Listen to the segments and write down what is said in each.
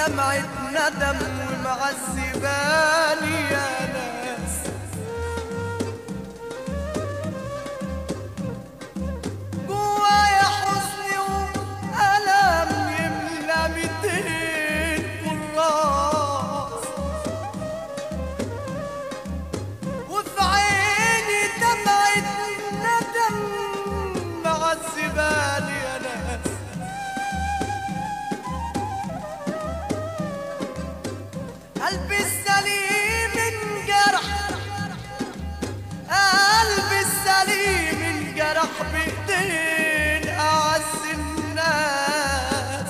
دمعة ندم ومعذباني يا ناس جوايا حزن وألم يملى ميتين كراس وفي عيني دمعة ندم معذباني يا ناس قلبي السليم انجرح قلبي السليم انجرح بايدين اعز الناس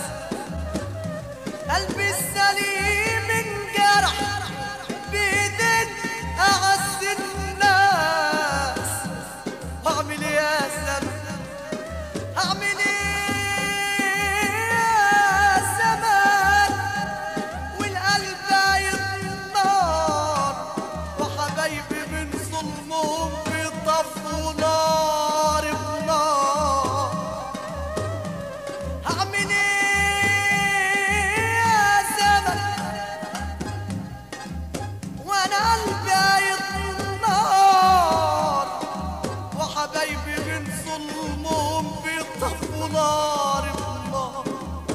قلبي السليم انجرح بايدين اعز الناس واعمل إيه يا زمان اعمل ايه يا زمان والقلب يطنار وحبايبي من ظلمهم بيطفوا نار بنار هعمل ايه يا زمن وانا قلبي يطنار وحبايبي من ظلمهم بيطفوا نار بنار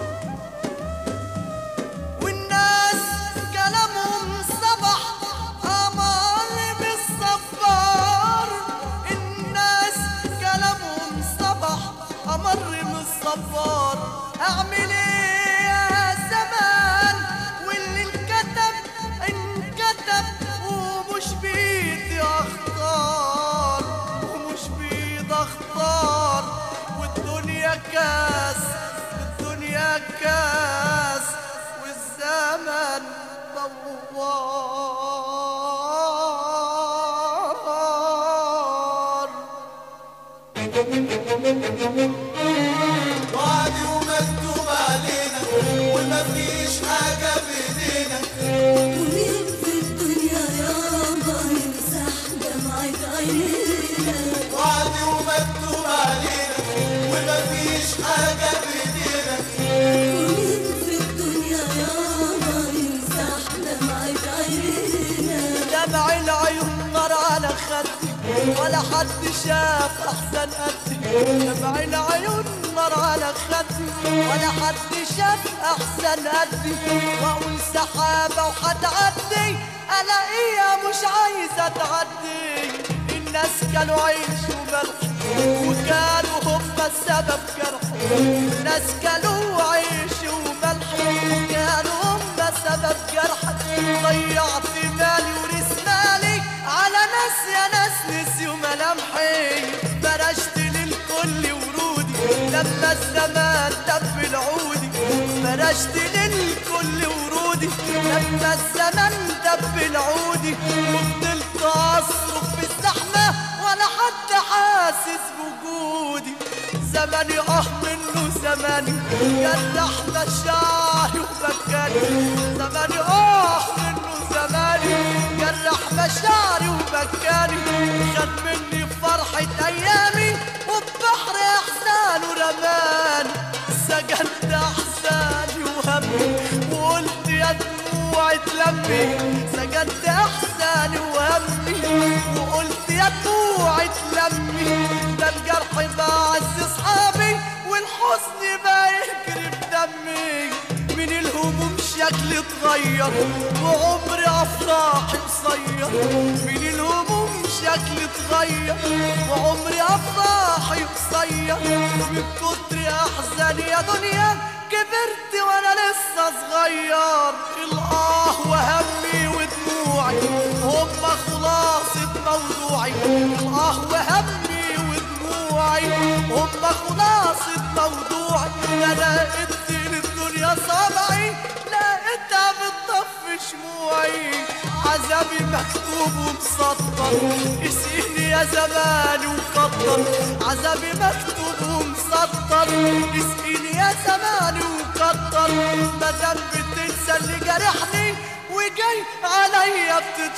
والناس كلامهم صبح أمر بالصفار الناس كلامهم صبح أمر بالصفار أعمل إيه يا زمان واللي انكتب انكتب ومش بإيدي أختار ومش بإيدي أختار والدنيا كاس الدنيا كاس والزمن دوار وعدي ومكتوب علينا وما فيش حاجة بإيدينا ومين في الدنيا يابا يمسح دمعة عينينا وعدي ومكتوب علينا وما فيش حاجة بإيدينا ومين في الدنيا يابا يمسح دمعة عينينا دمع العيون نار على خدي ولا حد شاف احسن قدي دمع العيون نار على خدي ولا حد شاف احسن قدي واقول سحابه وحتعدي الاقيها مش عايزه تعدي الناس كانوا عيش وملح وكانوا هم السبب جرحي الناس كانوا عيش وملح وكانوا هم سبب جرحي ضيعت مالي ورث مالي على ناس يا ناس نسيوا ملامحي فرشت للكل ورودي لما الزمان دب العودي فرشت للكل ورودي لما الزمان دب العودي وفضلت اصرخ في الزحمه ولا حد حاسس بوجودي زماني اه منه زماني جرح مشاعري وبكاني زماني اه منه زماني جرح مشاعري وبكاني خد مني فرحة أيامي وبحر إحسانه رماني سجنت أحزاني وهمي وقلت يا دموعي تلمي سجنت أحزاني وهمي وقلت يا دموعي تلمي ده الجرح بعز أصحابي والحزن بقى يجري بدمي من الهموم شكلي اتغير وعمري افراحي قصير من الهموم شكلي اتغير وعمري افراحي قصير من كتر احزاني يا دنيا كبرت وانا لسه صغير الاه وهمي ودموعي هما خلاصة موضوعي الاه وهمي ودموعي هما خلاصة موضوعي لا لقيت للدنيا صابعي لقيتها بتطفي شموعي عذابي مكتوب ومسطر اسقيني يا زمان وكتر عذابي مكتوب ومسطر اسقيني يا زمان وكتر مادام بتنسى اللي جرحني وجاي عليا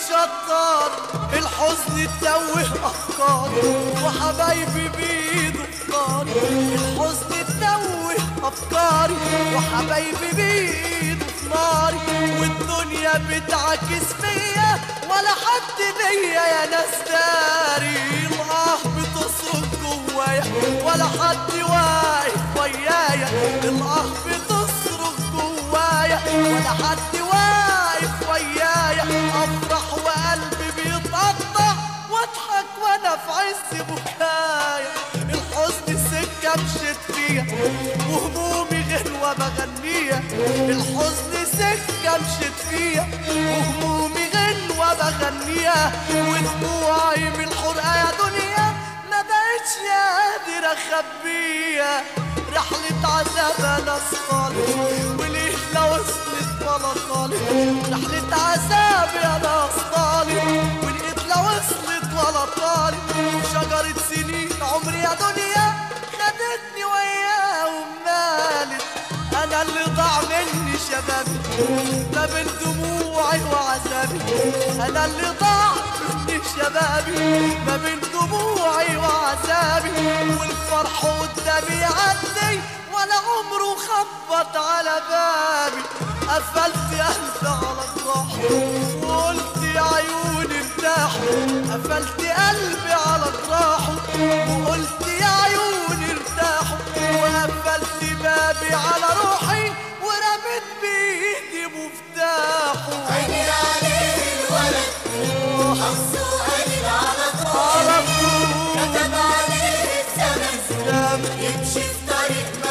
بتتشطر الحزن تتوه افكاري وحبايبي بايده فطاري الحزن تتوه افكاري وحبايبي بايده ناري والدنيا بتعكس فيا ولا حد بيا يا ناس داري الاه بتصرخ جوايا ولا حد واقف ويايا الاه بتصرخ جوايا ولا حد واقف ويايا افرح وقلبي بيتقطع واضحك وانا في عز بكايا الحزن سكه مشيت فيها وهمومي غنوه بغنيها الحزن سكه مشيت فيها وهمومي غنوه بغنيها ودموعي من الحرقه يا دنيا ما بقتش قادر اخبيها رحلة عذاب انا صالح وليه لا وصلت ولا طالع رحلة عذاب انا صالح ولقيت لا وصلت ولا طالع شجرة سنين عمري يا دنيا خدتني وياها ومالت انا اللي ضاع مني شبابي ما بين دموعي وعذابي انا اللي ضاع مني شبابي ما بين دموعي وعذابي والفرح قدامي يعدي ولا عمره خبط على بابي قفلت قلبي على الراح وقلت يا عيوني ارتاحوا قفلت قلبي على الراح وقلت يا عيوني ارتاحوا وقفلت بابي على روحي ورميت بايدي مفتاحه عيني عليه الولد السؤال على طول على طول كتب عليه الزمن دم يمشي في طريق